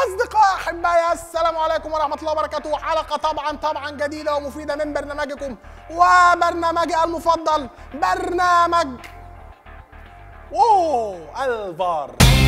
أصدقاء أحبائي السلام عليكم ورحمة الله وبركاته حلقة طبعا طبعا جديدة ومفيدة من برنامجكم وبرنامجي المفضل برنامج أوه الفار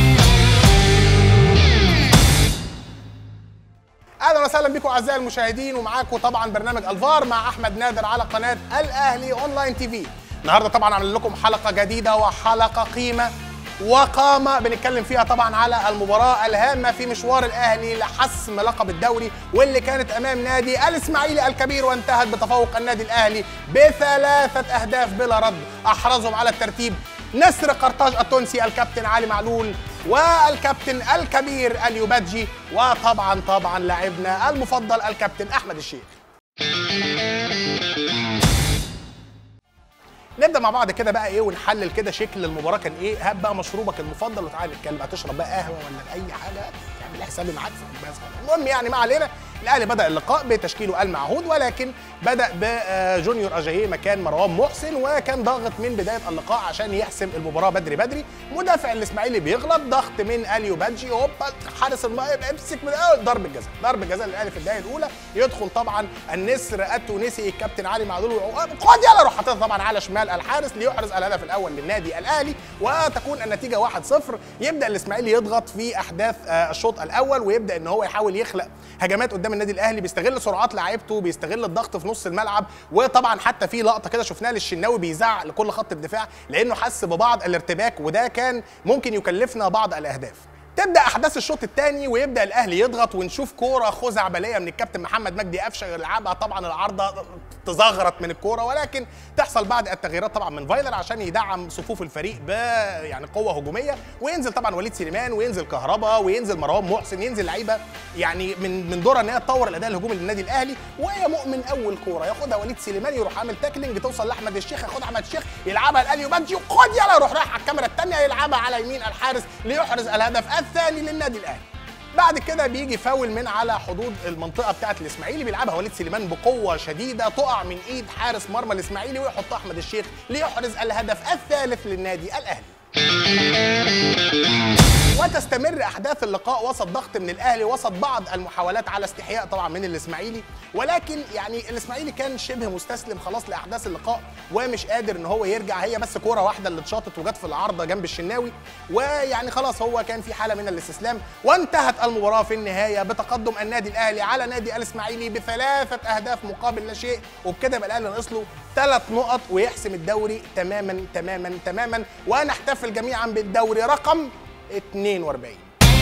اهلا وسهلا بكم اعزائي المشاهدين ومعاكم طبعا برنامج الفار مع احمد نادر على قناه الاهلي اونلاين تي في النهارده طبعا عامل لكم حلقه جديده وحلقه قيمه وقامه بنتكلم فيها طبعا على المباراه الهامه في مشوار الاهلي لحسم لقب الدوري واللي كانت امام نادي الاسماعيلي الكبير وانتهت بتفوق النادي الاهلي بثلاثه اهداف بلا رد احرزهم على الترتيب نسر قرطاج التونسي الكابتن علي معلول والكابتن الكبير اليوبادجي وطبعا طبعا لاعبنا المفضل الكابتن احمد الشيخ نبدا مع بعض كده بقى ايه ونحلل كده شكل المباراه كان ايه هات بقى مشروبك المفضل وتعالى نتكلم بقى تشرب بقى قهوه ولا اي حاجه تعمل حسابي معاك في بس المهم يعني ما علينا الاهلي بدا اللقاء بتشكيله المعهود ولكن بدا بجونيور اجاييه مكان مروان محسن وكان ضاغط من بدايه اللقاء عشان يحسم المباراه بدري بدري مدافع الاسماعيلي بيغلط ضغط من اليو بادجي هوبا حارس الماء امسك من ضرب الجزاء ضرب الجزاء للاهلي في الدقيقه الاولى يدخل طبعا النسر التونسي الكابتن علي معلول خد يلا روح حاططها طبعا على شمال الحارس ليحرز الهدف الاول للنادي الاهلي وتكون النتيجه 1-0 يبدا الاسماعيلي يضغط في احداث الشوط الاول ويبدا ان هو يحاول يخلق هجمات قدام النادي الاهلي بيستغل سرعات لعيبته بيستغل الضغط في نص الملعب وطبعا حتى في لقطه كده شفناها للشناوي بيزعق لكل خط الدفاع لانه حس ببعض الارتباك وده كان ممكن يكلفنا بعض الاهداف تبدا احداث الشوط الثاني ويبدا الاهلي يضغط ونشوف كوره خزعبليه من الكابتن محمد مجدي قفشه يلعبها طبعا العارضه تزغرط من الكوره ولكن تحصل بعد التغييرات طبعا من فايلر عشان يدعم صفوف الفريق ب يعني قوه هجوميه وينزل طبعا وليد سليمان وينزل كهربا وينزل مروان محسن ينزل لعيبه يعني من من دورها ان هي تطور الاداء الهجومي للنادي الاهلي وهي مؤمن اول كوره ياخدها وليد سليمان يروح عامل تاكلينج توصل لاحمد الشيخ ياخدها احمد الشيخ يلعبها لاليو بادجي وخد يلا يروح رايح على الكاميرا الثانيه يلعبها على يمين الحارس ليحرز الهدف الثاني للنادي الاهلي بعد كده بيجي فاول من على حدود المنطقه بتاعه الاسماعيلي بيلعبها وليد سليمان بقوه شديده تقع من ايد حارس مرمى الاسماعيلي ويحط احمد الشيخ ليحرز الهدف الثالث للنادي الاهلي وتستمر احداث اللقاء وسط ضغط من الاهلي وسط بعض المحاولات على استحياء طبعا من الاسماعيلي ولكن يعني الاسماعيلي كان شبه مستسلم خلاص لاحداث اللقاء ومش قادر ان هو يرجع هي بس كوره واحده اللي اتشاطت وجت في العارضه جنب الشناوي ويعني خلاص هو كان في حاله من الاستسلام وانتهت المباراه في النهايه بتقدم النادي الاهلي على نادي الاسماعيلي بثلاثه اهداف مقابل لا شيء وبكده يبقى الاهلي ناقص له ثلاث نقط ويحسم الدوري تماما تماما تماما ونحتفل جميعا بالدوري رقم 42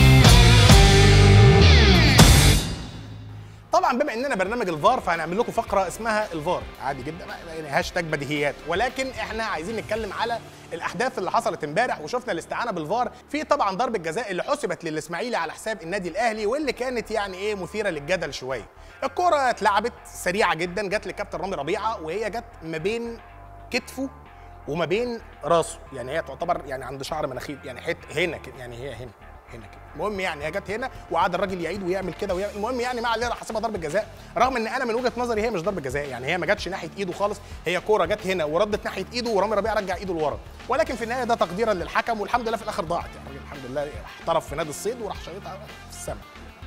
طبعا بما اننا برنامج الفار فهنعمل لكم فقره اسمها الفار عادي جدا يعني هاشتاج بديهيات ولكن احنا عايزين نتكلم على الاحداث اللي حصلت امبارح وشفنا الاستعانه بالفار في طبعا ضربه جزاء اللي حسبت للاسماعيلي على حساب النادي الاهلي واللي كانت يعني ايه مثيره للجدل شويه الكره اتلعبت سريعه جدا جت للكابتن رامي ربيعه وهي جت ما بين كتفه وما بين راسه يعني هي تعتبر يعني عند شعر مناخير يعني حت هنا كده يعني هي هنا هنا كده المهم يعني هي جت هنا وقعد الراجل يعيد ويعمل كده ويعمل المهم يعني ما علينا حسبها ضربه جزاء رغم ان انا من وجهه نظري هي مش ضربه جزاء يعني هي ما جاتش ناحيه ايده خالص هي كوره جت هنا وردت ناحيه ايده ورامي ربيعه رجع ايده لورا ولكن في النهايه ده تقديرا للحكم والحمد لله في الاخر ضاعت يعني الراجل الحمد لله احترف في نادي الصيد وراح شايطها في السماء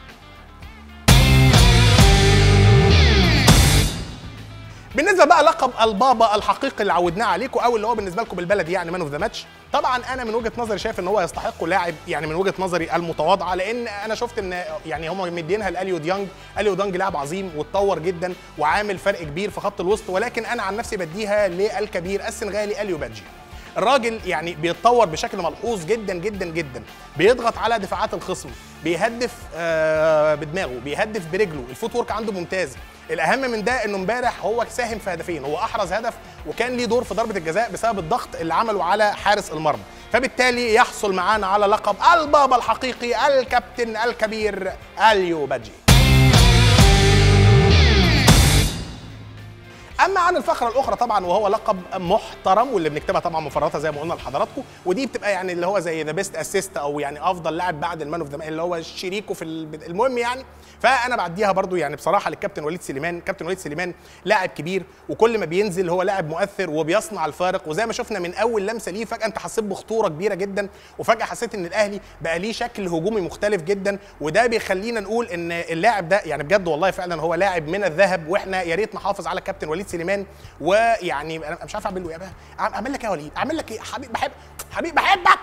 بالنسبه بقى لقب البابا الحقيقي اللي عودناه عليكم او اللي هو بالنسبه لكم بالبلدي يعني مان اوف ذا ماتش طبعا انا من وجهه نظري شايف ان هو يستحقه لاعب يعني من وجهه نظري المتواضعه لان انا شفت ان يعني هم مدينها لاليو ديانج اليو ديانج لاعب عظيم واتطور جدا وعامل فرق كبير في خط الوسط ولكن انا عن نفسي بديها للكبير السنغالي اليو بادجي الراجل يعني بيتطور بشكل ملحوظ جدا جدا جدا بيضغط على دفاعات الخصم بيهدف آه بدماغه بيهدف برجله الفوت ورك عنده ممتاز الاهم من ده انه امبارح هو ساهم في هدفين هو احرز هدف وكان ليه دور في ضربه الجزاء بسبب الضغط اللي عمله على حارس المرمى فبالتالي يحصل معانا على لقب البابا الحقيقي الكابتن الكبير اليو بادجي اما عن الفقره الاخرى طبعا وهو لقب محترم واللي بنكتبها طبعا مفرداتها زي ما قلنا لحضراتكم ودي بتبقى يعني اللي هو زي ذا بيست اسيست او يعني افضل لاعب بعد المان اوف ذا اللي هو شريكه في الب- المهم يعني فانا بعديها برضو يعني بصراحه للكابتن وليد سليمان كابتن وليد سليمان لاعب كبير وكل ما بينزل هو لاعب مؤثر وبيصنع الفارق وزي ما شفنا من اول لمسه ليه فجاه انت حسيت بخطوره كبيره جدا وفجاه حسيت ان الاهلي بقى ليه شكل هجومي مختلف جدا وده بيخلينا نقول ان اللاعب ده يعني بجد والله فعلا هو لاعب من الذهب واحنا يا ريت نحافظ على كابتن وليد سليمان ويعني انا مش عارف اعمل له ايه بقى اعمل لك ايه يا وليد اعمل لك ايه حبيب بحب حبيب بحبك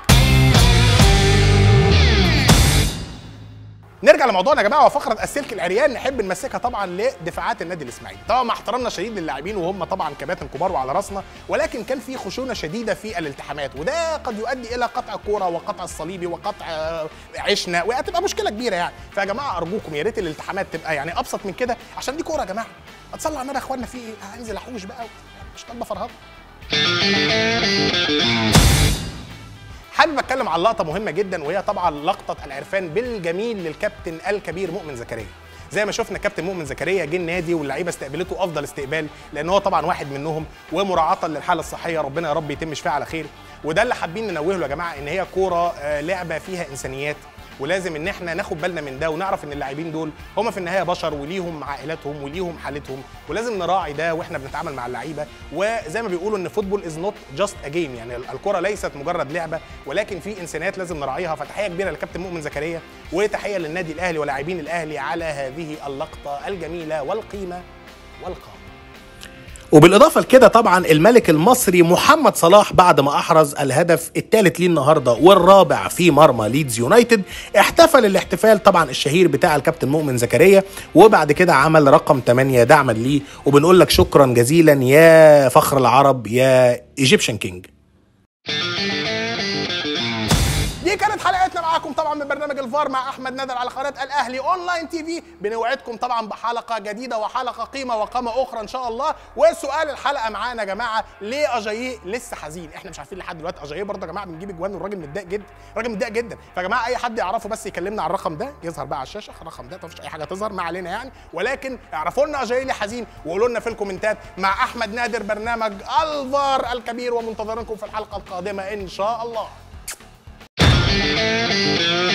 نرجع لموضوعنا يا جماعه وفقره السلك العريان نحب نمسكها طبعا لدفاعات النادي الاسماعيلي طبعا مع احترامنا الشديد للاعبين وهم طبعا كباتن كبار وعلى راسنا ولكن كان في خشونه شديده في الالتحامات وده قد يؤدي الى قطع الكوره وقطع الصليبي وقطع آه، عشنا وهتبقى مشكله كبيره يعني فيا جماعه ارجوكم يا ريت الالتحامات تبقى يعني ابسط من كده عشان دي كوره يا جماعه اتصلى على النبي يا اخوانا في ايه هنزل احوش بقى مش طالبه فرهضه حابب اتكلم عن لقطه مهمه جدا وهي طبعا لقطه العرفان بالجميل للكابتن الكبير مؤمن زكريا زي ما شفنا كابتن مؤمن زكريا جه النادي واللعيبه استقبلته افضل استقبال لان هو طبعا واحد منهم ومراعاه للحاله الصحيه ربنا يا رب يتم شفاها على خير وده اللي حابين ننوه له يا جماعه ان هي كوره آه، لعبه فيها انسانيات ولازم ان احنا ناخد بالنا من ده ونعرف ان اللاعبين دول هم في النهايه بشر وليهم عائلاتهم وليهم حالتهم ولازم نراعي ده واحنا بنتعامل مع اللعيبه وزي ما بيقولوا ان فوتبول از نوت جاست ا جيم يعني الكره ليست مجرد لعبه ولكن في انسانيات لازم نراعيها فتحيه كبيره لكابتن مؤمن زكريا وتحيه للنادي الاهلي ولاعبين الاهلي على هذه اللقطه الجميله والقيمه والقامه وبالاضافه لكده طبعا الملك المصري محمد صلاح بعد ما احرز الهدف الثالث ليه النهارده والرابع في مرمى ليدز يونايتد احتفل الاحتفال طبعا الشهير بتاع الكابتن مؤمن زكريا وبعد كده عمل رقم 8 دعما ليه وبنقول لك شكرا جزيلا يا فخر العرب يا ايجيبشن كينج دي كانت حلقتنا معاكم طبعا من برنامج الفار مع احمد ندر على قناه الاهلي اونلاين تي في بنوعدكم طبعا بحلقه جديده وحلقه قيمه وقامه اخرى ان شاء الله وسؤال الحلقه معانا يا جماعه ليه اجاييه لسه حزين احنا مش عارفين لحد دلوقتي اجاييه برضه يا جماعه بنجيب اجوان والراجل متضايق جدا الراجل متضايق جدا فيا جماعه اي حد يعرفه بس يكلمنا على الرقم ده يظهر بقى على الشاشه الرقم ده مفيش اي حاجه تظهر ما علينا يعني ولكن اعرفوا لنا اجاييه ليه حزين وقولوا لنا في الكومنتات مع احمد نادر برنامج الفار الكبير ومنتظرينكم في الحلقه القادمه ان شاء الله